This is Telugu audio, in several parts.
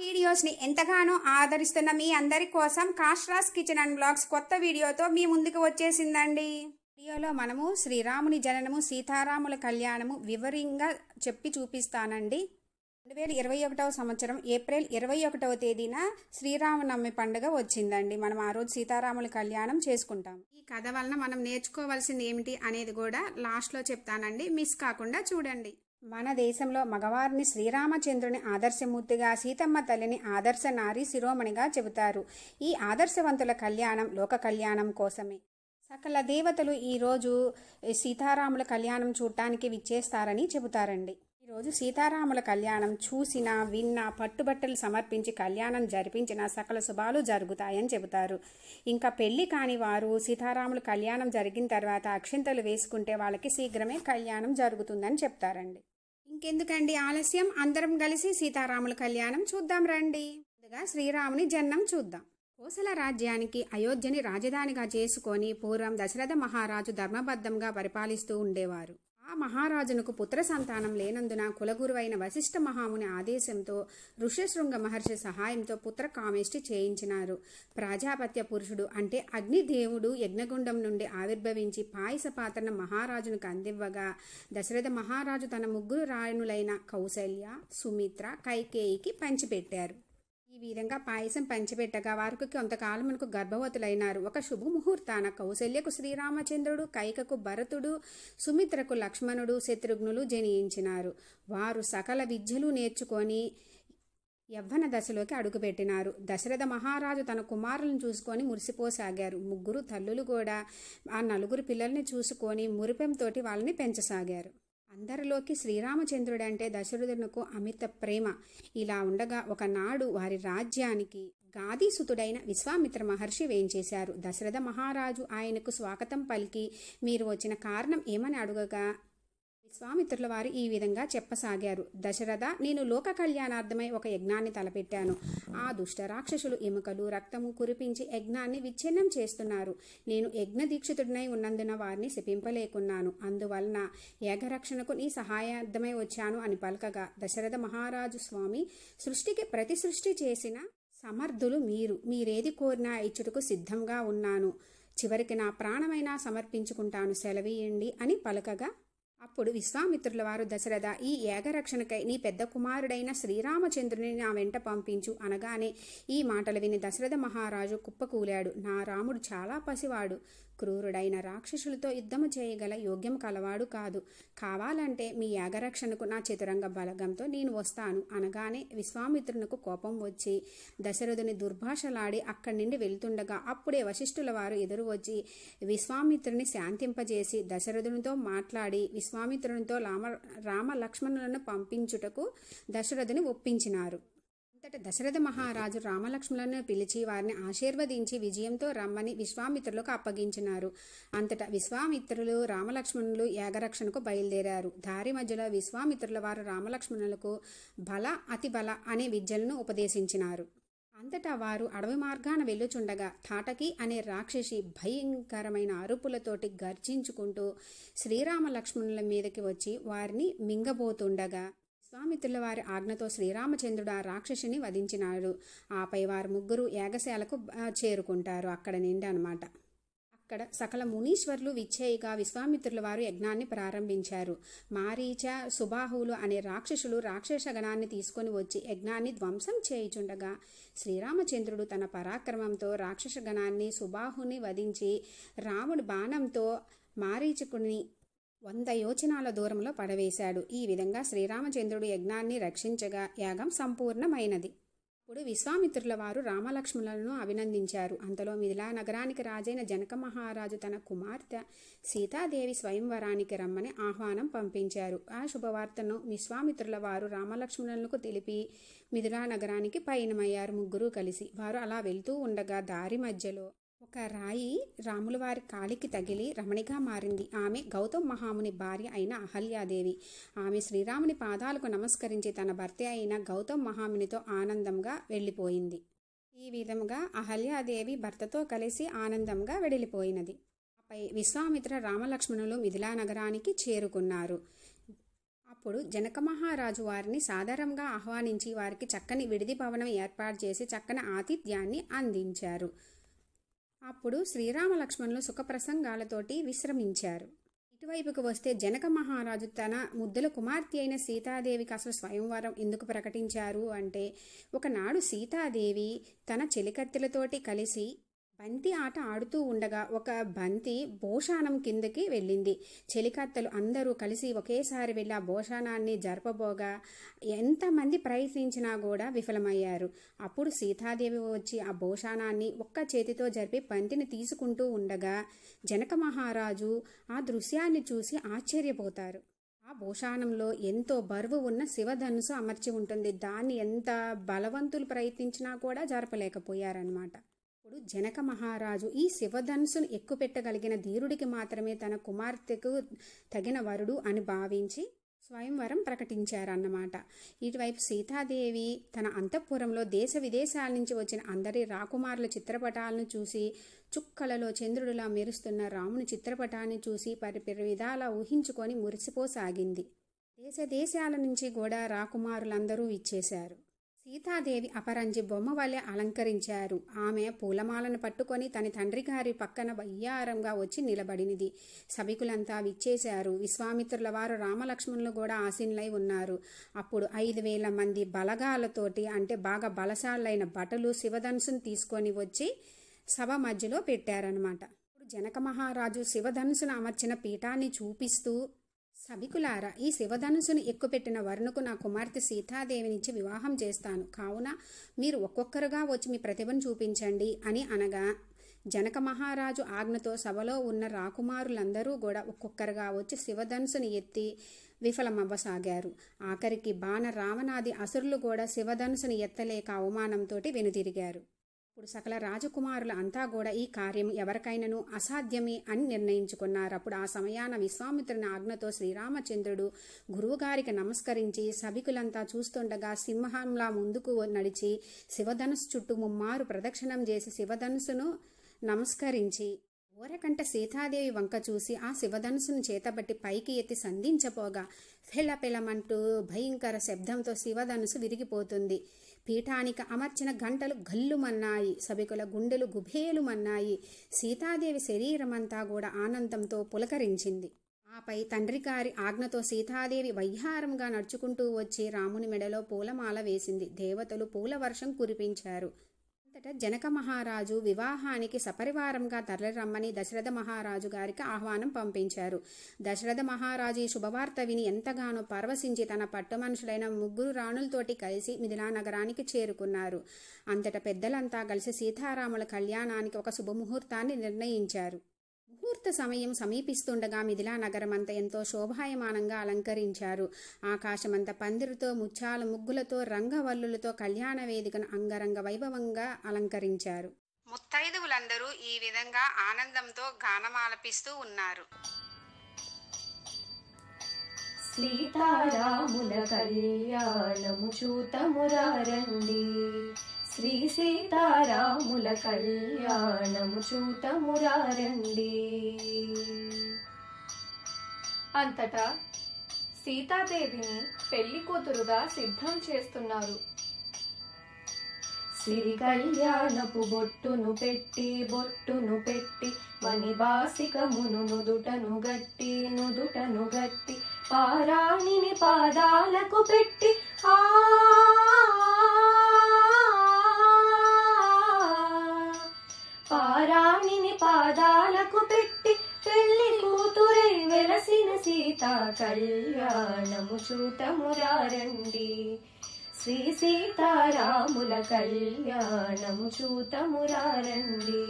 వీడియోస్ని ఎంతగానో ఆదరిస్తున్న మీ అందరి కోసం కాష్రాస్ కిచెన్ అండ్ బ్లాగ్స్ కొత్త వీడియోతో మీ ముందుకు వచ్చేసిందండి వీడియోలో మనము శ్రీరాముని జననము సీతారాముల కళ్యాణము వివరంగా చెప్పి చూపిస్తానండి రెండు వేల ఇరవై ఒకటవ సంవత్సరం ఏప్రిల్ ఇరవై ఒకటవ తేదీన శ్రీరామనవమి పండుగ వచ్చిందండి మనం ఆ రోజు సీతారాముల కళ్యాణం చేసుకుంటాం ఈ కథ వలన మనం నేర్చుకోవాల్సింది ఏమిటి అనేది కూడా లాస్ట్లో చెప్తానండి మిస్ కాకుండా చూడండి మన దేశంలో మగవారిని శ్రీరామచంద్రుని ఆదర్శమూర్తిగా సీతమ్మ తల్లిని ఆదర్శ నారి శిరోమణిగా చెబుతారు ఈ ఆదర్శవంతుల కళ్యాణం లోక కళ్యాణం కోసమే సకల దేవతలు ఈరోజు సీతారాముల కళ్యాణం చూడటానికి విచ్చేస్తారని చెబుతారండి ఈరోజు సీతారాముల కళ్యాణం చూసినా విన్నా పట్టుబట్టలు సమర్పించి కళ్యాణం జరిపించిన సకల శుభాలు జరుగుతాయని చెబుతారు ఇంకా పెళ్లి కాని వారు సీతారాముల కళ్యాణం జరిగిన తర్వాత అక్షింతలు వేసుకుంటే వాళ్ళకి శీఘ్రమే కళ్యాణం జరుగుతుందని చెప్తారండి ఇంకెందుకండి ఆలస్యం అందరం కలిసి సీతారాముల కళ్యాణం చూద్దాం రండి ముందుగా శ్రీరాముని జన్మం చూద్దాం కోసల రాజ్యానికి అయోధ్యని రాజధానిగా చేసుకొని పూర్వం దశరథ మహారాజు ధర్మబద్ధంగా పరిపాలిస్తూ ఉండేవారు ఆ మహారాజునకు పుత్ర సంతానం లేనందున కులగురువైన వశిష్ఠ మహాముని ఆదేశంతో ఋషశృంగ మహర్షి సహాయంతో పుత్ర కామేష్టి చేయించినారు ప్రాజాపత్య పురుషుడు అంటే అగ్నిదేవుడు యజ్ఞగుండం నుండి ఆవిర్భవించి పాయస పాత్రను మహారాజునకు అందివ్వగా దశరథ మహారాజు తన ముగ్గురు రాయనులైన కౌసల్య సుమిత్ర కైకేయికి పంచిపెట్టారు ఈ విధంగా పాయసం పంచిపెట్టగా వారికి కొంతకాలం మనకు గర్భవతులైనారు ఒక శుభముహూర్తాన కౌశల్యకు శ్రీరామచంద్రుడు కైకకు భరతుడు సుమిత్రకు లక్ష్మణుడు శత్రుఘ్నులు జనించినారు వారు సకల విద్యలు నేర్చుకొని యవ్వన దశలోకి అడుగుపెట్టినారు దశరథ మహారాజు తన కుమారులను చూసుకొని మురిసిపోసాగారు ముగ్గురు తల్లులు కూడా ఆ నలుగురు పిల్లల్ని చూసుకొని మురిపెంతోటి వాళ్ళని పెంచసాగారు అందరిలోకి శ్రీరామచంద్రుడంటే దశరథునకు అమిత ప్రేమ ఇలా ఉండగా ఒకనాడు వారి రాజ్యానికి గాదీసుతుడైన విశ్వామిత్ర మహర్షి వేయించేశారు దశరథ మహారాజు ఆయనకు స్వాగతం పలికి మీరు వచ్చిన కారణం ఏమని అడుగగా విశ్వామిత్రుల వారు ఈ విధంగా చెప్పసాగారు దశరథ నేను లోక కళ్యాణార్థమై ఒక యజ్ఞాన్ని తలపెట్టాను ఆ దుష్ట రాక్షసులు ఎముకలు రక్తము కురిపించి యజ్ఞాన్ని విచ్ఛిన్నం చేస్తున్నారు నేను యజ్ఞ దీక్షితుడినై ఉన్నందున వారిని శపింపలేకున్నాను అందువలన ఏకరక్షణకు నీ సహాయార్థమై వచ్చాను అని పలకగా దశరథ మహారాజు స్వామి సృష్టికి ప్రతి సృష్టి చేసిన సమర్థులు మీరు మీరేది కోరినా ఇచ్చుటకు సిద్ధంగా ఉన్నాను చివరికి నా ప్రాణమైనా సమర్పించుకుంటాను సెలవీయండి అని పలకగా అప్పుడు విశ్వామిత్రుల వారు దశరథ ఈ ఏకరక్షణకై నీ పెద్ద కుమారుడైన శ్రీరామచంద్రుని నా వెంట పంపించు అనగానే ఈ మాటలు విని దశరథ మహారాజు కుప్పకూలాడు నా రాముడు చాలా పసివాడు క్రూరుడైన రాక్షసులతో యుద్ధము చేయగల యోగ్యం కలవాడు కాదు కావాలంటే మీ యాగరక్షణకు నా చతురంగ బలగంతో నేను వస్తాను అనగానే విశ్వామిత్రునకు కోపం వచ్చి దశరథుని దుర్భాషలాడి అక్కడి నుండి వెళ్తుండగా అప్పుడే వశిష్ఠుల వారు ఎదురు వచ్చి విశ్వామిత్రుని శాంతింపజేసి దశరథునితో మాట్లాడి విశ్వామిత్రునితో రామ రామ లక్ష్మణులను పంపించుటకు దశరథుని ఒప్పించినారు అంతట దశరథ మహారాజు రామలక్ష్మణులను పిలిచి వారిని ఆశీర్వదించి విజయంతో రమ్మని విశ్వామిత్రులకు అప్పగించినారు అంతటా విశ్వామిత్రులు రామలక్ష్మణులు యాగరక్షణకు బయలుదేరారు దారి మధ్యలో విశ్వామిత్రుల వారు రామలక్ష్మణులకు బల అతి బల అనే విద్యలను ఉపదేశించినారు అంతటా వారు అడవి మార్గాన వెళ్ళుచుండగా తాటకి అనే రాక్షసి భయంకరమైన అరుపులతోటి గర్జించుకుంటూ శ్రీరామ లక్ష్మణుల మీదకి వచ్చి వారిని మింగబోతుండగా విశ్వామిత్రుల వారి ఆజ్ఞతో శ్రీరామచంద్రుడు ఆ రాక్షసిని వధించినాడు ఆపై వారు ముగ్గురు యాగశాలకు చేరుకుంటారు అక్కడ నిండి అనమాట అక్కడ సకల మునీశ్వర్లు విచ్చేయిగా విశ్వామిత్రుల వారు యజ్ఞాన్ని ప్రారంభించారు మారీచ సుబాహువులు అనే రాక్షసులు రాక్షస గణాన్ని తీసుకొని వచ్చి యజ్ఞాన్ని ధ్వంసం చేయుచుండగా శ్రీరామచంద్రుడు తన పరాక్రమంతో రాక్షస గణాన్ని సుబాహుని వధించి రాముడి బాణంతో మారీచుకుని వంద యోచనాల దూరంలో పడవేశాడు ఈ విధంగా శ్రీరామచంద్రుడు యజ్ఞాన్ని రక్షించగా యాగం సంపూర్ణమైనది ఇప్పుడు విశ్వామిత్రుల వారు రామలక్ష్మణులను అభినందించారు అంతలో మిథిలా నగరానికి రాజైన జనక మహారాజు తన కుమార్తె సీతాదేవి స్వయంవరానికి రమ్మని ఆహ్వానం పంపించారు ఆ శుభవార్తను విశ్వామిత్రుల వారు రామలక్ష్మణులకు తెలిపి మిథిలా నగరానికి పయనమయ్యారు ముగ్గురు కలిసి వారు అలా వెళ్తూ ఉండగా దారి మధ్యలో ఒక రాయి రాముల వారి కాలికి తగిలి రమణిగా మారింది ఆమె గౌతమ్ మహాముని భార్య అయిన అహల్యాదేవి ఆమె శ్రీరాముని పాదాలకు నమస్కరించి తన భర్త అయిన గౌతమ్ మహామునితో ఆనందంగా వెళ్ళిపోయింది ఈ విధంగా అహల్యాదేవి భర్తతో కలిసి ఆనందంగా వెడిలిపోయినది ఆపై విశ్వామిత్ర రామలక్ష్మణులు మిథిలా నగరానికి చేరుకున్నారు అప్పుడు జనక మహారాజు వారిని సాదరంగా ఆహ్వానించి వారికి చక్కని విడిది భవనం ఏర్పాటు చేసి చక్కని ఆతిథ్యాన్ని అందించారు అప్పుడు శ్రీరామ లక్ష్మణులు సుఖప్రసంగాలతోటి విశ్రమించారు ఇటువైపుకు వస్తే జనక మహారాజు తన ముద్దుల కుమార్తె అయిన సీతాదేవికి అసలు స్వయంవరం ఎందుకు ప్రకటించారు అంటే ఒకనాడు సీతాదేవి తన చెలికత్తెలతోటి కలిసి బంతి ఆట ఆడుతూ ఉండగా ఒక బంతి భోషానం కిందకి వెళ్ళింది చెలికత్తలు అందరూ కలిసి ఒకేసారి వెళ్ళి ఆ భోషానాన్ని జరపబోగా ఎంతమంది ప్రయత్నించినా కూడా విఫలమయ్యారు అప్పుడు సీతాదేవి వచ్చి ఆ భోషానాన్ని ఒక్క చేతితో జరిపి బంతిని తీసుకుంటూ ఉండగా జనక మహారాజు ఆ దృశ్యాన్ని చూసి ఆశ్చర్యపోతారు ఆ భూషాణంలో ఎంతో బరువు ఉన్న శివధనుసు అమర్చి ఉంటుంది దాన్ని ఎంత బలవంతులు ప్రయత్నించినా కూడా జరపలేకపోయారనమాట ఇప్పుడు జనక మహారాజు ఈ శివధనుసును ఎక్కుపెట్టగలిగిన ధీరుడికి మాత్రమే తన కుమార్తెకు తగిన వరుడు అని భావించి స్వయంవరం ప్రకటించారన్నమాట ఇటువైపు సీతాదేవి తన అంతఃపురంలో దేశ విదేశాల నుంచి వచ్చిన అందరి రాకుమారుల చిత్రపటాలను చూసి చుక్కలలో చంద్రుడిలా మెరుస్తున్న రాముని చిత్రపటాన్ని చూసి పరిపరి విధాలా ఊహించుకొని మురిసిపోసాగింది దేశ దేశాల నుంచి కూడా రాకుమారులందరూ ఇచ్చేశారు సీతాదేవి అపరంజి బొమ్మ వలె అలంకరించారు ఆమె పూలమాలను పట్టుకొని తన తండ్రి గారి పక్కన వయ్యారంగా వచ్చి నిలబడినది సభికులంతా విచ్చేశారు విశ్వామిత్రుల వారు రామలక్ష్మణులు కూడా ఆసీనులై ఉన్నారు అప్పుడు ఐదు వేల మంది బలగాలతోటి అంటే బాగా బలశాలైన భటులు శివధనుసును తీసుకొని వచ్చి సభ మధ్యలో పెట్టారనమాట ఇప్పుడు జనక మహారాజు శివధనుసును అమర్చిన పీఠాన్ని చూపిస్తూ సభికులారా ఈ శివధనుసును ఎక్కుపెట్టిన వరుణకు నా కుమార్తె సీతాదేవినిచ్చి వివాహం చేస్తాను కావున మీరు ఒక్కొక్కరుగా వచ్చి మీ ప్రతిభను చూపించండి అని అనగా జనక మహారాజు ఆజ్ఞతో సభలో ఉన్న రాకుమారులందరూ కూడా ఒక్కొక్కరుగా వచ్చి శివధనుసుని ఎత్తి విఫలమవ్వసాగారు ఆఖరికి బాణ రావణాది అసురులు కూడా శివధనుసుని ఎత్తలేక అవమానంతో వెనుదిరిగారు ఇప్పుడు సకల రాజకుమారులు అంతా కూడా ఈ కార్యం ఎవరికైనాను అసాధ్యమే అని నిర్ణయించుకున్నారు అప్పుడు ఆ సమయాన విశ్వామిత్రుని ఆజ్ఞతో శ్రీరామచంద్రుడు గురువుగారికి నమస్కరించి సభికులంతా చూస్తుండగా సింహంలా ముందుకు నడిచి శివధనుసు చుట్టూ ముమ్మారు ప్రదక్షిణం చేసి శివధనుసును నమస్కరించి ఓరకంట సీతాదేవి వంక చూసి ఆ శివధనుసును చేతబట్టి పైకి ఎత్తి సంధించపోగా ఫెలపెలమంటూ భయంకర శబ్దంతో శివధనుసు విరిగిపోతుంది పీఠానికి అమర్చిన గంటలు గల్లుమన్నాయి సభికుల గుండెలు గుభేలుమన్నాయి సీతాదేవి శరీరమంతా కూడా ఆనందంతో పులకరించింది ఆపై తండ్రి గారి ఆజ్ఞతో సీతాదేవి వయ్యారంగా నడుచుకుంటూ వచ్చి రాముని మెడలో పూలమాల వేసింది దేవతలు పూల వర్షం కురిపించారు అంతటా జనక మహారాజు వివాహానికి సపరివారంగా తరలిరమ్మని దశరథ మహారాజు గారికి ఆహ్వానం పంపించారు దశరథ మహారాజు ఈ శుభవార్త విని ఎంతగానో పరవశించి తన పట్టు మనుషులైన ముగ్గురు రాణులతోటి కలిసి మిథిలా నగరానికి చేరుకున్నారు అంతటా పెద్దలంతా కలిసి సీతారాముల కళ్యాణానికి ఒక శుభముహూర్తాన్ని నిర్ణయించారు ముహూర్త సమయం సమీపిస్తుండగా మిథిలా నగరమంతా ఎంతో శోభాయమానంగా అలంకరించారు ఆకాశమంతా పందిరితో ముత్యాల ముగ్గులతో రంగవల్లులతో కళ్యాణ వేదికను అంగరంగ వైభవంగా అలంకరించారు ముత్తైదువులందరూ ఈ విధంగా ఆనందంతో గానమాలపిస్తూ ఉన్నారు సీతారాముల కళ్యాణము చూతమురారండి శ్రీ సీతారాముల కళ్యాణము చూతమురారండి అంతటా సీతాదేవిని పెళ్లి కూతురుగా సిద్ధం చేస్తున్నారు సిరి కళ్యాణపు బొట్టును పెట్టి బొట్టును పెట్టి మణిబాసికమును నుదుటను గట్టి నుదుటను గట్టి పారాణిని పాదాలకు పెట్టి ఆ పారాణిని పాదాలకు పెట్టి పెళ్లి కూతురై వెలసిన సీత కళ్యాణము చూతమురారండి శ్రీ సీతారాముల కళ్యాణము చూతమురారండి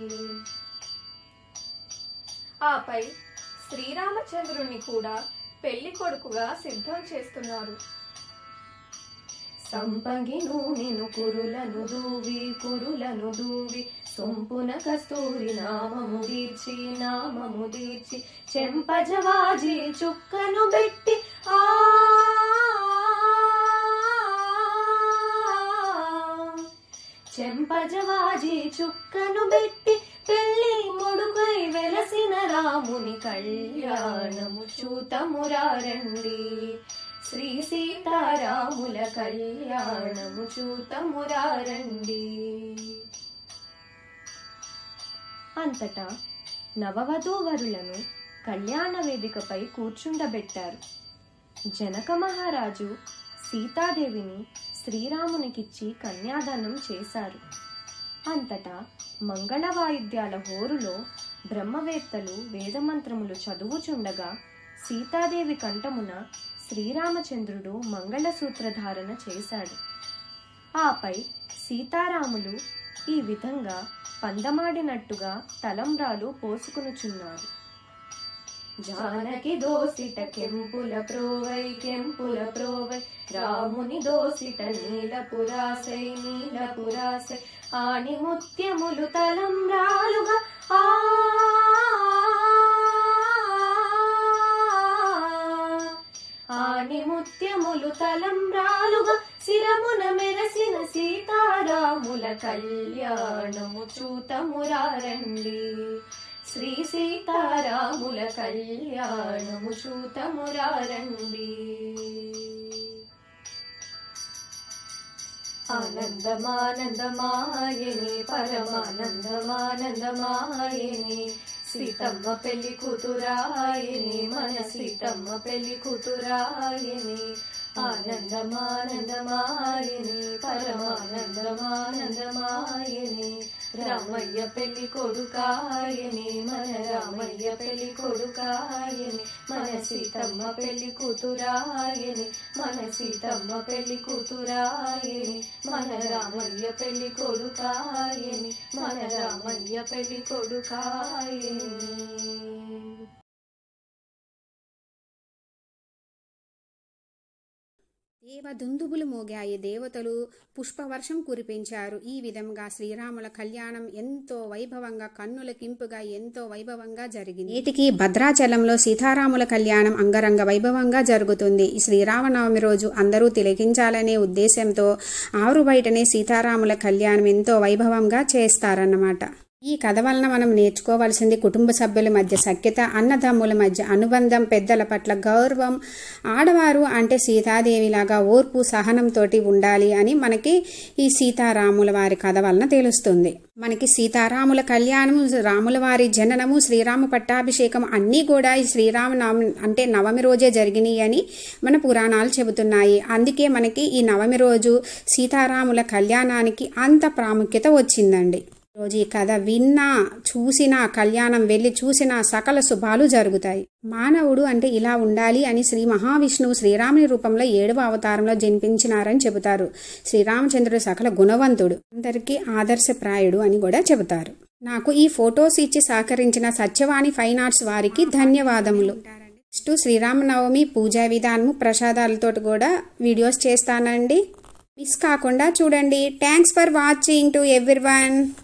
ఆపై శ్రీరామచంద్రుని కూడా పెళ్లి కొడుకుగా సిద్ధం చేస్తున్నారు సంపంగి నూనెను కురులను దూవి కురులను దూవి సొంపున కస్తూరి నామము దీర్చి నామము దీర్చి చెంపజవాజి చుక్కను పెట్టి ఆ చెంపజవాజి చుక్కను పెట్టి పెళ్లి మొడుకై వెలసిన రాముని కళ్యాణము చూతమురారండి శ్రీ సీతారాముల కళ్యాణము చూతమురారండి అంతటా నవవధూవరులను కళ్యాణ వేదికపై కూర్చుండబెట్టారు జనక మహారాజు సీతాదేవిని శ్రీరామునికిచ్చి కన్యాదానం చేశారు అంతటా మంగళ వాయిద్యాల హోరులో బ్రహ్మవేత్తలు వేదమంత్రములు చదువుచుండగా సీతాదేవి కంఠమున శ్రీరామచంద్రుడు మంగళసూత్రధారణ చేశాడు ఆపై సీతారాములు ఈ విధంగా పందమాడినట్టుగా తలంబ్రాలు పోసుకునుచున్నారు జానకి దోసిట కెంపుల ప్రోవై కెంపుల ప్రోవై రాముని దోసిట నీలపురాసై నీలపురాసై ఆణి ముత్యములు తలంబ్రాలుగా ఆ ఆణి ముత్యములు తలంబ్రాలుగా శిరమున మెరసిన సీతారాముల కళ్యాణము చూతమురారండి శ్రీ సీతారాముల కళ్యాణము చూతమురారండి ఆనందమానందమాయని పరమానందమానందమాయని సీతమ్మ పెళ్లి కూతురాయని మన సీతమ్మ పెళ్లి కూతురాయని ఆనందమానందమాయని పరమానందమానందమాయని రామయ్య పెళ్లి కొడుకాయని మన రామయ్య పెళ్లి కొడుకాయని మన సీతమ్మ పెళ్లి కూతురాయని మన సీతమ్మ పెళ్లి కూతురాయని మన రామయ్య పెళ్లి కొడుకాయని మన రామయ్య పెళ్లి కొడుకాయని దేవదుందుబులు మోగాయి దేవతలు పుష్పవర్షం కురిపించారు ఈ విధంగా శ్రీరాముల కళ్యాణం ఎంతో వైభవంగా కన్నులకింపుగా ఎంతో వైభవంగా జరిగింది నేటికి భద్రాచలంలో సీతారాముల కళ్యాణం అంగరంగ వైభవంగా జరుగుతుంది ఈ శ్రీరామనవమి రోజు అందరూ తిలకించాలనే ఉద్దేశంతో ఆరు బయటనే సీతారాముల కళ్యాణం ఎంతో వైభవంగా చేస్తారన్నమాట ఈ కథ వలన మనం నేర్చుకోవాల్సింది కుటుంబ సభ్యుల మధ్య సఖ్యత అన్నదమ్ముల మధ్య అనుబంధం పెద్దల పట్ల గౌరవం ఆడవారు అంటే సీతాదేవిలాగా ఓర్పు సహనంతోటి ఉండాలి అని మనకి ఈ సీతారాముల వారి కథ వలన తెలుస్తుంది మనకి సీతారాముల కళ్యాణము రాముల వారి జననము శ్రీరామ పట్టాభిషేకం అన్నీ కూడా ఈ శ్రీరామనవమి అంటే నవమి రోజే జరిగినాయి అని మన పురాణాలు చెబుతున్నాయి అందుకే మనకి ఈ నవమి రోజు సీతారాముల కళ్యాణానికి అంత ప్రాముఖ్యత వచ్చిందండి రోజు ఈ కథ విన్నా చూసినా కళ్యాణం వెళ్ళి చూసినా సకల శుభాలు జరుగుతాయి మానవుడు అంటే ఇలా ఉండాలి అని శ్రీ మహావిష్ణువు శ్రీరాముని రూపంలో ఏడవ అవతారంలో జన్మించినారని చెబుతారు శ్రీరామచంద్రుడు సకల గుణవంతుడు అందరికీ ఆదర్శప్రాయుడు అని కూడా చెబుతారు నాకు ఈ ఫొటోస్ ఇచ్చి సహకరించిన సత్యవాణి ఫైన్ ఆర్ట్స్ వారికి ధన్యవాదములు నెక్స్ట్ శ్రీరామనవమి పూజా విధానము ప్రసాదాలతో కూడా వీడియోస్ చేస్తానండి మిస్ కాకుండా చూడండి thanks for watching to every